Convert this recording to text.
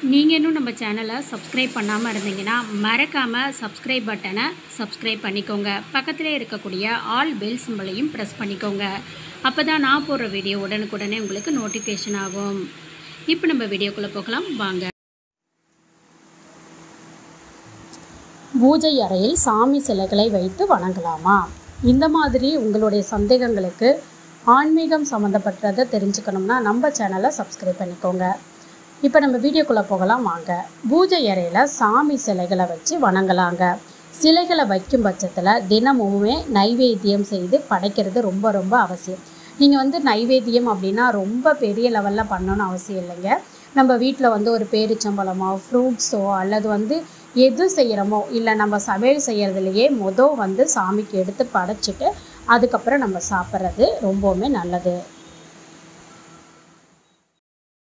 நீங்கள் இன்னும் நம்ம சேனலை சப்ஸ்கிரைப் பண்ணாமல் இருந்தீங்கன்னா மறக்காமல் சப்ஸ்கிரைப் பட்டனை சப்ஸ்கிரைப் பண்ணிக்கோங்க பக்கத்திலே இருக்கக்கூடிய ஆல் பெல் சிம்பளையும் ப்ரெஸ் பண்ணிக்கோங்க அப்போ தான் நான் போடுற வீடியோ உடனுக்குடனே உங்களுக்கு நோட்டிஃபிகேஷன் ஆகும் இப்போ நம்ம வீடியோக்குள்ளே போகலாம் வாங்க பூஜை அறையில் சாமி சிலைகளை வைத்து வணங்கலாமா இந்த மாதிரி உங்களுடைய சந்தேகங்களுக்கு ஆன்மீகம் சம்மந்தப்பட்டதை தெரிஞ்சுக்கணும்னா நம்ம சேனலை சப்ஸ்கிரைப் பண்ணிக்கோங்க இப்போ நம்ம வீடியோக்குள்ளே போகலாம் வாங்க பூஜை அறையில் சாமி சிலைகளை வச்சு வணங்கலாங்க சிலைகளை வைக்கும் பட்சத்தில் தினமுமே நைவேத்தியம் செய்து படைக்கிறது ரொம்ப ரொம்ப அவசியம் நீங்கள் வந்து நைவேத்தியம் அப்படின்னா ரொம்ப பெரிய லெவலில் பண்ணணும்னு அவசியம் இல்லைங்க நம்ம வீட்டில் வந்து ஒரு பேரிச்சம்பழமோ ஃப்ரூட்ஸோ அல்லது வந்து எது செய்கிறோமோ இல்லை நம்ம சமையல் செய்கிறதுலையே மொதல் வந்து சாமிக்கு எடுத்து படைச்சிட்டு அதுக்கப்புறம் நம்ம சாப்பிட்றது ரொம்பவுமே நல்லது